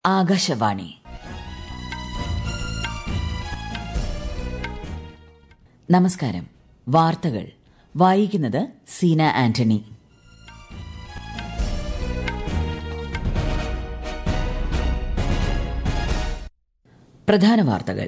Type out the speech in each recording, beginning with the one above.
ആകാശവാണി നമസ്കാരം വാർത്തകൾ വായിക്കുന്നത് സീന ആന്റണി പ്രധാന വാർത്തകൾ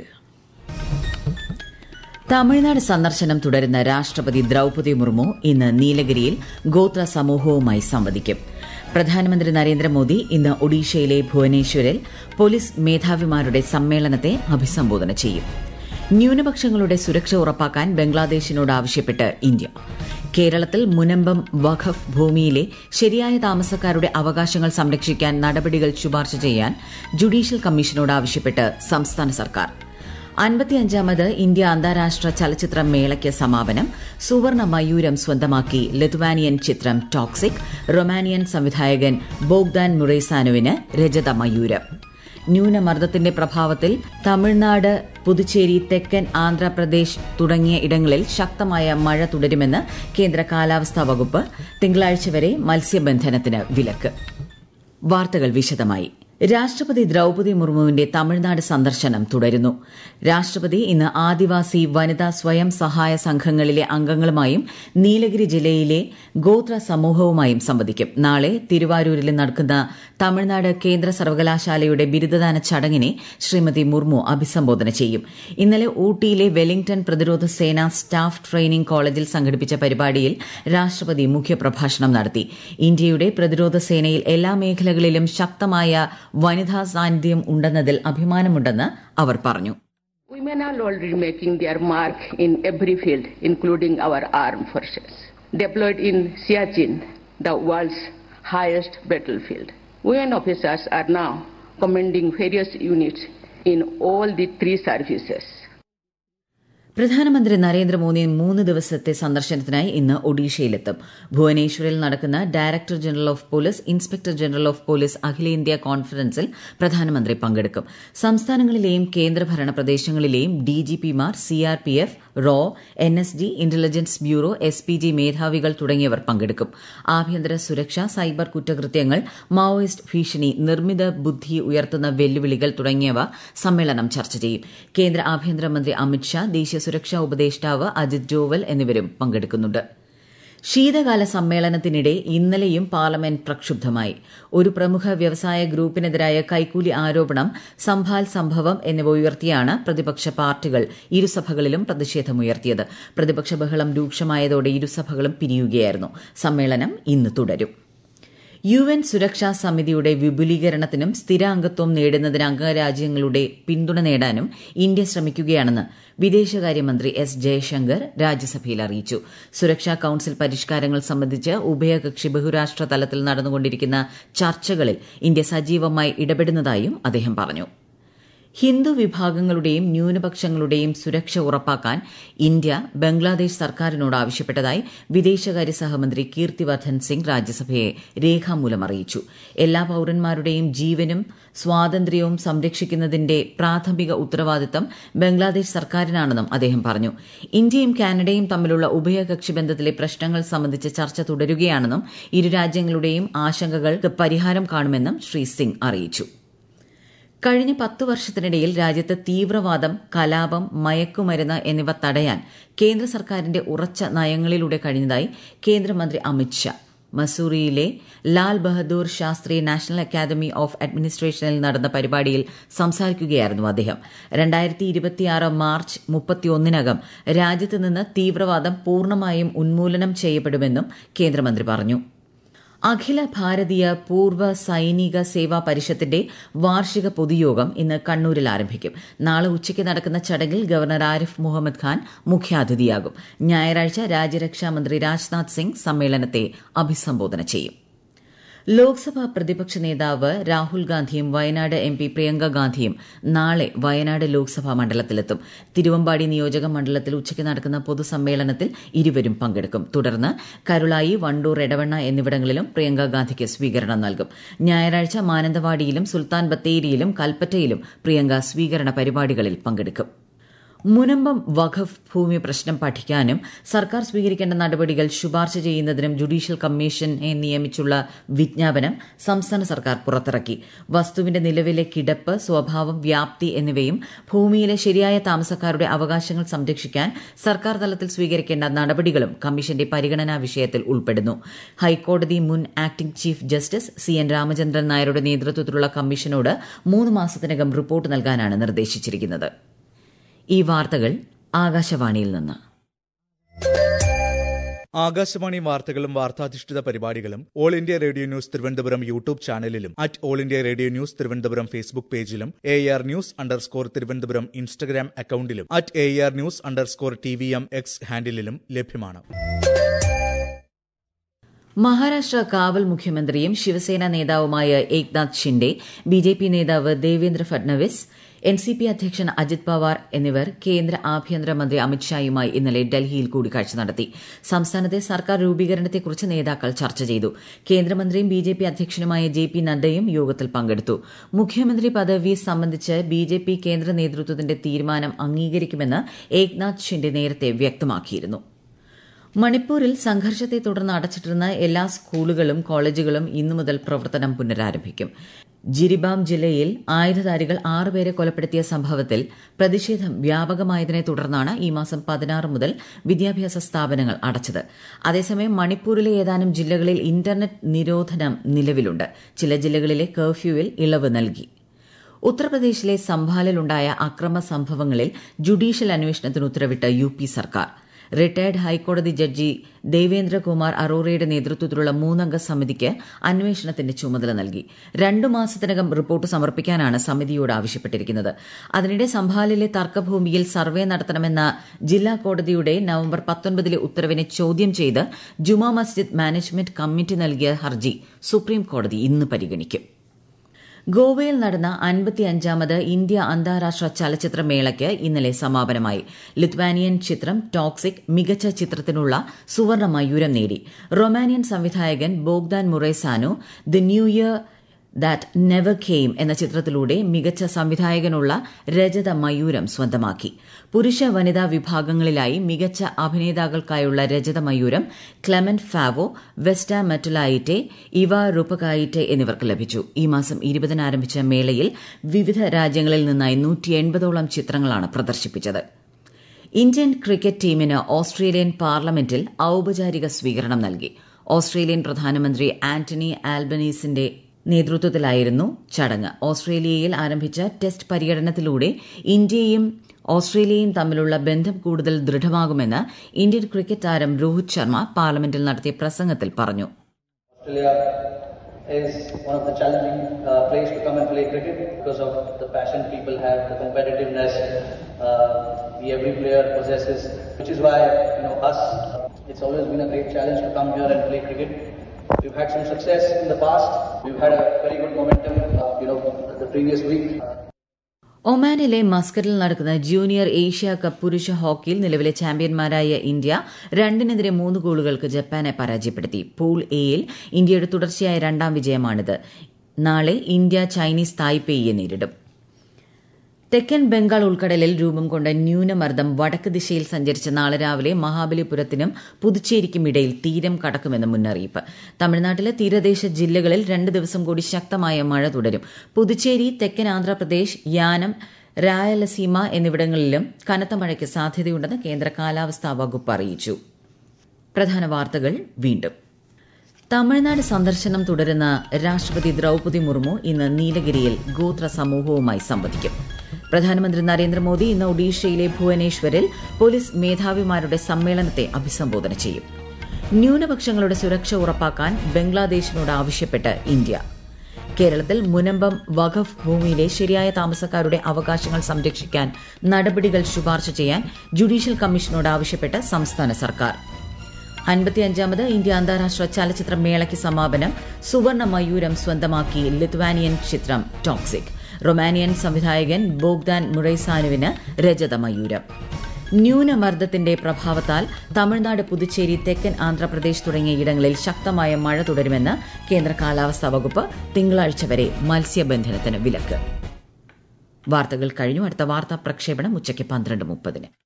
തമിഴ്നാട് സന്ദർശനം തുടരുന്ന രാഷ്ട്രപതി ദ്രൌപതി മുർമു ഇന്ന് നീലഗിരിയിൽ ഗോത്ര സമൂഹവുമായി സംവദിക്കും പ്രധാനമന്ത്രി നരേന്ദ്രമോദി ഇന്ന് ഒഡീഷയിലെ ഭുവനേശ്വരിൽ പോലീസ് മേധാവിമാരുടെ സമ്മേളനത്തെ അഭിസംബോധന ചെയ്യും ന്യൂനപക്ഷങ്ങളുടെ സുരക്ഷ ഉറപ്പാക്കാൻ ബംഗ്ലാദേശിനോട് ആവശ്യപ്പെട്ട് ഇന്ത്യ കേരളത്തിൽ മുനമ്പം വഖഫ് ഭൂമിയിലെ ശരിയായ താമസക്കാരുടെ അവകാശങ്ങൾ സംരക്ഷിക്കാൻ നടപടികൾ ശുപാർശ ചെയ്യാൻ ജുഡീഷ്യൽ കമ്മീഷനോട് ആവശ്യപ്പെട്ട് സംസ്ഥാന സർക്കാർ അൻപത്തിയഞ്ചാമത് ഇന്ത്യ അന്താരാഷ്ട്ര ചലച്ചിത്ര മേളയ്ക്ക് സമാപനം സുവർണ മയൂരം സ്വന്തമാക്കി ലിത്വാനിയൻ ചിത്രം ടോക്സിക് റൊമാനിയൻ സംവിധായകൻ ബോഗ്ദാൻ മുറേസാനുവിന് രജത മയൂരം ന്യൂനമർദ്ദത്തിന്റെ പ്രഭാവത്തിൽ തമിഴ്നാട് പുതുച്ചേരി തെക്കൻ ആന്ധ്രാപ്രദേശ് തുടങ്ങിയ ഇടങ്ങളിൽ ശക്തമായ മഴ തുടരുമെന്ന് കേന്ദ്ര കാലാവസ്ഥാ വകുപ്പ് തിങ്കളാഴ്ച വരെ മത്സ്യബന്ധനത്തിന് വിലക്ക് വാർത്തകൾ വിശദമായി രാഷ്ട്രപതി ദ്രൌപതി മുർമുവിന്റെ തമിഴ്നാട് സന്ദർശനം തുടരുന്നു രാഷ്ട്രപതി ഇന്ന് ആദിവാസി വനിതാ സ്വയം സഹായ സംഘങ്ങളിലെ അംഗങ്ങളുമായും നീലഗിരി ജില്ലയിലെ ഗോത്ര സമൂഹവുമായും സംവദിക്കും നാളെ തിരുവാരൂരിൽ നടക്കുന്ന തമിഴ്നാട് കേന്ദ്ര സർവകലാശാലയുടെ ബിരുദദാന ചടങ്ങിനെ ശ്രീമതി മുർമു അഭിസംബോധന ചെയ്യും ഇന്നലെ ഊട്ടിയിലെ വെലിംഗ്ടൺ പ്രതിരോധ സേന സ്റ്റാഫ് ട്രെയിനിംഗ് കോളേജിൽ സംഘടിപ്പിച്ച പരിപാടിയിൽ രാഷ്ട്രപതി മുഖ്യപ്രഭാഷണം നടത്തി ഇന്ത്യയുടെ പ്രതിരോധ സേനയിൽ എല്ലാ മേഖലകളിലും ശക്തമായ വനിതാ സാന്നിധ്യം ഉണ്ടെന്നതിൽ അഭിമാനമുണ്ടെന്ന് അവർ പറഞ്ഞു Women are already making their mark in every field, including our armed forces. Deployed in Siachen, the world's highest battlefield. Women officers are now commanding various units in all the three services. പ്രധാനമന്ത്രി നരേന്ദ്രമോദി മൂന്ന് ദിവസത്തെ സന്ദർശനത്തിനായി ഇന്ന് ഒഡീഷയിലെത്തും ഭുവനേശ്വറിൽ നടക്കുന്ന director general of police inspector general of police അഖിലേന്ത്യാ കോൺഫറൻസിൽ പ്രധാനമന്ത്രി പങ്കെടുക്കും സംസ്ഥാനങ്ങളിലെയും കേന്ദ്രഭരണ പ്രദേശങ്ങളിലെയും ഡിജിപിമാർ സിആർപിഎഫ് റോ N S D Intelligence Bureau S P G മേധാവികൾ തുടങ്ങിയവർ പങ്കെടുക്കും ആഭ്യന്തര സുരക്ഷ സൈബർ കുറ്റകൃത്യങ്ങൾ മാവോയിസ്റ്റ് ഭീഷണി നിർമ്മിത ബുദ്ധി ഉയർത്തുന്ന വെല്ലുവിളികൾ തുടങ്ങിയവ സമ്മേളനം ചർച്ച ചെയ്യും കേന്ദ്ര ആഭ്യന്തരമന്ത്രി അമിത്ഷാ ദേശീയ സുരക്ഷാ ഉപദേഷ്ടാവ് അജിത് ഡോവൽ എന്നിവരും പങ്കെടുക്കുന്നുണ്ട് ശീതകാല സമ്മേളനത്തിനിടെ ഇന്നലെയും പാർലമെന്റ് പ്രക്ഷുബ്ധമായി ഒരു പ്രമുഖ വ്യവസായ ഗ്രൂപ്പിനെതിരായ കൈക്കൂലി ആരോപണം സംഭാൽ സംഭവം എന്നിവ ഉയർത്തിയാണ് പ്രതിപക്ഷ പാർട്ടികൾ ഇരുസഭകളിലും പ്രതിഷേധമുയർത്തിയത് പ്രതിപക്ഷ ബഹളം രൂക്ഷമായതോടെ ഇരുസഭകളും പിരിയുകയായിരുന്നു സമ്മേളനം ഇന്ന് തുടരും യു എൻ സുരക്ഷാ സമിതിയുടെ വിപുലീകരണത്തിനും സ്ഥിരാംഗത്വം നേടുന്നതിന് അംഗരാജ്യങ്ങളുടെ പിന്തുണ നേടാനും ഇന്ത്യ ശ്രമിക്കുകയാണെന്ന് വിദേശകാര്യമന്ത്രി എസ് ജയശങ്കർ രാജ്യസഭയിൽ അറിയിച്ചു സുരക്ഷാ കൌൺസിൽ പരിഷ്കാരങ്ങൾ സംബന്ധിച്ച് ഉഭയകക്ഷി ബഹുരാഷ്ട്ര തലത്തിൽ നടന്നുകൊണ്ടിരിക്കുന്ന ചർച്ചകളിൽ ഇന്ത്യ സജീവമായി ഇടപെടുന്നതായും അദ്ദേഹം പറഞ്ഞു ഹിന്ദു വിഭാഗങ്ങളുടെയും ന്യൂനപക്ഷങ്ങളുടെയും സുരക്ഷ ഉറപ്പാക്കാൻ ഇന്ത്യ ബംഗ്ലാദേശ് സർക്കാരിനോട് ആവശ്യപ്പെട്ടതായി വിദേശകാര്യ സഹമന്ത്രി കീർത്തിവർദ്ധൻ സിംഗ് രാജ്യസഭയെ രേഖാമൂലം അറിയിച്ചു എല്ലാ പൌരന്മാരുടെയും ജീവനും സ്വാതന്ത്ര്യവും സംരക്ഷിക്കുന്നതിന്റെ പ്രാഥമിക ഉത്തരവാദിത്തം ബംഗ്ലാദേശ് സർക്കാരിനാണെന്നും അദ്ദേഹം പറഞ്ഞു ഇന്ത്യയും കാനഡയും തമ്മിലുള്ള ഉഭയകക്ഷി ബന്ധത്തിലെ പ്രശ്നങ്ങൾ സംബന്ധിച്ച് ചർച്ച തുടരുകയാണെന്നും ഇരു രാജ്യങ്ങളുടെയും ആശങ്കകൾക്ക് പരിഹാരം കാണുമെന്നും ശ്രീ സിംഗ് അറിയിച്ചു കഴിഞ്ഞ പത്തു വർഷത്തിനിടയിൽ രാജ്യത്ത് തീവ്രവാദം കലാപം മയക്കുമരുന്ന് എന്നിവ തടയാൻ കേന്ദ്ര സർക്കാരിന്റെ ഉറച്ച നയങ്ങളിലൂടെ കഴിഞ്ഞതായി കേന്ദ്രമന്ത്രി അമിത്ഷാ മസൂറിയിലെ Lal Bahadur Shastri national academy of അഡ്മിനിസ്ട്രേഷനിൽ നടന്ന പരിപാടിയിൽ സംസാരിക്കുകയായിരുന്നു അദ്ദേഹം രണ്ടായിരത്തി ഇരുപത്തിയാറ് മാർച്ച് മുപ്പത്തിയൊന്നിനകം രാജ്യത്ത് നിന്ന് തീവ്രവാദം പൂർണ്ണമായും ഉന്മൂലനം ചെയ്യപ്പെടുമെന്നും കേന്ദ്രമന്ത്രി പറഞ്ഞു അഖില ഭാരതീയ പൂർവ്വ സൈനിക സേവാ പരിഷത്തിന്റെ വാർഷിക പൊതുയോഗം ഇന്ന് കണ്ണൂരിൽ ആരംഭിക്കും നാളെ ഉച്ചയ്ക്ക് നടക്കുന്ന ചടങ്ങിൽ ഗവർണർ ആരിഫ് മുഹമ്മദ് ഖാൻ മുഖ്യാതിഥിയാകും ഞായറാഴ്ച രാജ്യരക്ഷാമന്ത്രി രാജ്നാഥ് സിംഗ് സമ്മേളനത്തെ അഭിസംബോധന ചെയ്യും ലോക്സഭാ പ്രതിപക്ഷ നേതാവ് രാഹുൽ ഗാന്ധിയും വയനാട് എം പി പ്രിയങ്ക ഗാന്ധിയും നാളെ വയനാട് ലോക്സഭാ മണ്ഡലത്തിലെത്തും തിരുവമ്പാടി നിയോജക മണ്ഡലത്തിൽ ഉച്ചയ്ക്ക് നടക്കുന്ന പൊതുസമ്മേളനത്തിൽ ഇരുവരും പങ്കെടുക്കും തുടർന്ന് കരുളായി വണ്ടൂർ എടവണ്ണ എന്നിവിടങ്ങളിലും പ്രിയങ്ക ഗാന്ധിക്ക് സ്വീകരണം നൽകും ഞായറാഴ്ച മാനന്തവാടിയിലും സുൽത്താൻ ബത്തേരിയിലും കൽപ്പറ്റയിലും പ്രിയങ്ക സ്വീകരണ പരിപാടികളിൽ പങ്കെടുക്കും മുനമ്പം വഖഫ് ഭൂമി പ്രശ്നം പഠിക്കാനും സർക്കാർ സ്വീകരിക്കേണ്ട നടപടികൾ ശുപാർശ ചെയ്യുന്നതിനും ജുഡീഷ്യൽ കമ്മീഷനെ നിയമിച്ചുള്ള വിജ്ഞാപനം സംസ്ഥാന സർക്കാർ പുറത്തിറക്കി വസ്തുവിന്റെ നിലവിലെ കിടപ്പ് സ്വഭാവം വ്യാപ്തി എന്നിവയും ഭൂമിയിലെ ശരിയായ താമസക്കാരുടെ അവകാശങ്ങൾ സംരക്ഷിക്കാൻ സർക്കാർ തലത്തിൽ സ്വീകരിക്കേണ്ട നടപടികളും കമ്മീഷന്റെ പരിഗണനാ വിഷയത്തിൽ ഉൾപ്പെടുന്നു ഹൈക്കോടതി മുൻ acting chief justice C N Ramachandran നായരുടെ നേതൃത്വത്തിലുള്ള കമ്മീഷനോട് മൂന്ന് മാസത്തിനകം റിപ്പോർട്ട് നൽകാനാണ് നിർദ്ദേശിച്ചിരിക്കുന്നത് ഈ വാർത്തകൾ ആകാശവാണിയിൽ നിന്ന് ആകാശവാണി വാർത്തകളും വാർത്താധിഷ്ഠിത പരിപാടികളും all India radio news Thiruvananthapuram YouTube ചാനലിലും at all India radio news Thiruvananthapuram Facebook പേജിലും A R news underscore Thiruvananthapuram Instagram അക്കൌണ്ടിലും at A R news underscore T V M X ഹാൻഡിലും ലഭ്യമാണ് മഹാരാഷ്ട്ര കാവൽ മുഖ്യമന്ത്രിയും ശിവസേന നേതാവുമായ Eknath Shinde B J P നേതാവ് Devendra Fadnavis N C P അധ്യക്ഷൻ അജിത് പവാർ എന്നിവർ കേന്ദ്ര ആഭ്യന്തരമന്ത്രി അമിത്ഷായുമായി ഇന്നലെ ഡൽഹിയിൽ കൂടിക്കാഴ്ച നടത്തി സംസ്ഥാനത്തെ സർക്കാർ രൂപീകരണത്തെക്കുറിച്ച് നേതാക്കൾ ചർച്ച ചെയ്തു കേന്ദ്രമന്ത്രിയും ബി ജെ പി അധ്യക്ഷനുമായ ജെ പി നദ്ദയും യോഗത്തിൽ പങ്കെടുത്തു മുഖ്യമന്ത്രി പദവി സംബന്ധിച്ച് ബി ജെ പി കേന്ദ്ര നേതൃത്വത്തിന്റെ തീരുമാനം അംഗീകരിക്കുമെന്ന് ഏക്നാഥ് ഷിൻഡെ നേരത്തെ വ്യക്തമാക്കിയിരുന്നു മണിപ്പൂരിൽ സംഘർഷത്തെ തുടർന്ന് അടച്ചിട്ടിരുന്ന എല്ലാ സ്കൂളുകളും കോളേജുകളും ഇന്നു മുതൽ പ്രവർത്തനം പുനരാരംഭിക്കും ജിരിബാം ജില്ലയിൽ ആയുധധാരികൾ ആറുപേരെ കൊലപ്പെടുത്തിയ സംഭവത്തിൽ പ്രതിഷേധം വ്യാപകമായതിനെ തുടർന്നാണ് ഈ മാസം പതിനാറ് മുതൽ വിദ്യാഭ്യാസ സ്ഥാപനങ്ങൾ അടച്ചത് അതേസമയം മണിപ്പൂരിലെ ഏതാനും ജില്ലകളിൽ ഇന്റർനെറ്റ് നിരോധനം നിലവിലുണ്ട് ചില ജില്ലകളിലെ കർഫ്യൂവിൽ ഇളവ് നൽകി ഉത്തർപ്രദേശിലെ സംഭാലിലുണ്ടായ അക്രമ സംഭവങ്ങളിൽ ജുഡീഷ്യൽ അന്വേഷണത്തിന് ഉത്തരവിട്ട യു പി സർക്കാർ റിട്ടയർഡ് ഹൈക്കോടതി ജഡ്ജി ദേവേന്ദ്രകുമാർ അറോറയുടെ നേതൃത്വത്തിലുള്ള മൂന്നംഗ സമിതിക്ക് അന്വേഷണത്തിന്റെ ചുമതല നൽകി രണ്ടു മാസത്തിനകം റിപ്പോർട്ട് സമർപ്പിക്കാനാണ് സമിതിയോട് ആവശ്യപ്പെട്ടിരിക്കുന്നത് അതിനിടെ സംഭാലിലെ തർക്കഭൂമിയിൽ സർവേ നടത്തണമെന്ന ജില്ലാ കോടതിയുടെ നവംബർ പത്തൊൻപതിലെ ഉത്തരവിനെ ചോദ്യം ചെയ്ത് ജുമാ മസ്ജിദ് മാനേജ്മെന്റ് കമ്മിറ്റി നൽകിയ ഹർജി സുപ്രീം കോടതി ഇന്ന് പരിഗണിക്കും ഗോവയിൽ നടന്ന അൻപത്തിയഞ്ചാമത് ഇന്ത്യ അന്താരാഷ്ട്ര ചലച്ചിത്രമേളയ്ക്ക് ഇന്നലെ സമാപനമായി ലിത്വാനിയൻ ചിത്രം ടോക്സിക് മികച്ച ചിത്രത്തിനുള്ള സുവർണ മയൂരം നേടി റൊമാനിയൻ സംവിധായകൻ Bogdan Muresanu the new year that never came എന്ന ചിത്രത്തിലൂടെ മികച്ച സംവിധായകനുള്ള രജത മയൂരം സ്വന്തമാക്കി പുരുഷ വനിതാ വിഭാഗങ്ങളിലായി മികച്ച അഭിനേതാക്കൾക്കായുള്ള രജത മയൂരം ക്ലെമന്റ് ഫാവോ വെസ്റ്റ മെറ്റലായിറ്റെ ഇവ റുപ്പകായിറ്റെ എന്നിവർക്ക് ലഭിച്ചു ഈ മാസം ഇരുപതിന് ആരംഭിച്ച മേളയിൽ വിവിധ രാജ്യങ്ങളിൽ നിന്നായി നൂറ്റി എൺപതോളം ചിത്രങ്ങളാണ് പ്രദർശിപ്പിച്ചത് ഇന്ത്യൻ ക്രിക്കറ്റ് ടീമിന് ഓസ്ട്രേലിയൻ പാർലമെന്റിൽ ഔപചാരിക സ്വീകരണം നൽകി ഓസ്ട്രേലിയൻ പ്രധാനമന്ത്രി ആന്റണി ആൽബനീസിന്റെ നേതൃത്വത്തിലായിരുന്നു ചടങ്ങ് ഓസ്ട്രേലിയയിൽ ആരംഭിച്ച ടെസ്റ്റ് പര്യടനത്തിലൂടെ ഇന്ത്യയും ഓസ്ട്രേലിയയും തമ്മിലുള്ള ബന്ധം കൂടുതൽ ദൃഢമാകുമെന്ന് ഇന്ത്യൻ ക്രിക്കറ്റ് താരം രോഹിത് ശർമ്മ പാർലമെന്റിൽ നടത്തിയ പ്രസംഗത്തിൽ പറഞ്ഞു Australia is one of the challenging uh, place to come and play cricket because of the passion people have, the competitiveness uh, the every player possesses, which is why you know us. It's always been a great challenge to come here and play cricket. We've had some success in the past. We've had a very good momentum, uh, you know, the previous week. ഒമാനിലെ മസ്കറ്റിൽ നടക്കുന്ന junior Asia cup പുരുഷ ഹോക്കിയിൽ നിലവിലെ ചാമ്പ്യന്മാരായ India രണ്ടിനെതിരെ മൂന്ന് ഗോളുകൾക്ക് ജപ്പാനെ പരാജയപ്പെടുത്തി പൂൾ എയിൽ ഇന്ത്യയുടെ തുടർച്ചയായ രണ്ടാം വിജയമാണിത് നാളെ ഇന്ത്യ ചൈനീസ് തായ്പേയിയെ നേരിടും തെക്കൻ ബംഗാൾ ഉൾക്കടലിൽ രൂപം കൊണ്ട ന്യൂനമർദ്ദം വടക്ക് ദിശയിൽ സഞ്ചരിച്ച് നാളെ രാവിലെ മഹാബലിപുരത്തിനും പുതുച്ചേരിക്കും ഇടയിൽ തീരം കടക്കുമെന്ന് മുന്നറിയിപ്പ് തമിഴ്നാട്ടിലെ തീരദേശ ജില്ലകളിൽ രണ്ട് ദിവസം കൂടി ശക്തമായ മഴ തുടരും പുതുച്ചേരി തെക്കൻ ആന്ധ്രാപ്രദേശ് യാനം രായലസീമ എന്നിവിടങ്ങളിലും കനത്ത മഴയ്ക്ക് സാധ്യതയുണ്ടെന്ന് കേന്ദ്ര കാലാവസ്ഥാ വകുപ്പ് അറിയിച്ചു പ്രധാന വാർത്തകൾ വീണ്ടും തമിഴ്നാട് സന്ദർശനം തുടരുന്ന രാഷ്ട്രപതി ദ്രൌപതി മുർമു ഇന്ന് നീലഗിരിയിൽ ഗോത്ര സമൂഹവുമായി സംവദിക്കും പ്രധാനമന്ത്രി നരേന്ദ്രമോദി ഇന്ന് ഒഡീഷയിലെ ഭുവനേശ്വരിൽ പോലീസ് മേധാവിമാരുടെ സമ്മേളനത്തെ അഭിസംബോധന ചെയ്യും ന്യൂനപക്ഷങ്ങളുടെ സുരക്ഷ ഉറപ്പാക്കാൻ ബംഗ്ലാദേശിനോട് ആവശ്യപ്പെട്ട് ഇന്ത്യ കേരളത്തിൽ മുനമ്പം വഖഫ് ഭൂമിയിലെ ശരിയായ താമസക്കാരുടെ അവകാശങ്ങൾ സംരക്ഷിക്കാൻ നടപടികൾ ശുപാർശ ചെയ്യാൻ ജുഡീഷ്യൽ കമ്മീഷനോട് ആവശ്യപ്പെട്ട് സംസ്ഥാന സർക്കാർ അൻപത്തിയഞ്ചാമത് ഇന്ത്യ അന്താരാഷ്ട്ര ചലച്ചിത്ര മേളയ്ക്ക് സമാപനം സുവർണ മയൂരം സ്വന്തമാക്കി ലിത്വാനിയൻ ചിത്രം ടോക്സിക് റൊമാനിയൻ സംവിധായകൻ ബോഗ്ദാൻ മുറൈസാനുവിന് രജത മയൂരം ന്യൂനമർദ്ദത്തിന്റെ പ്രഭാവത്താൽ തമിഴ്നാട് പുതുച്ചേരി തെക്കൻ ആന്ധ്രാപ്രദേശ് തുടങ്ങിയ ഇടങ്ങളിൽ ശക്തമായ മഴ തുടരുമെന്ന് കേന്ദ്ര കാലാവസ്ഥാ വകുപ്പ് തിങ്കളാഴ്ച വരെ മത്സ്യബന്ധനത്തിന് വിലക്ക് വാർത്തകൾ കഴിഞ്ഞു അടുത്ത വാർത്താ പ്രക്ഷേപണം ഉച്ചയ്ക്ക് പന്ത്രണ്ട് മുപ്പതിന്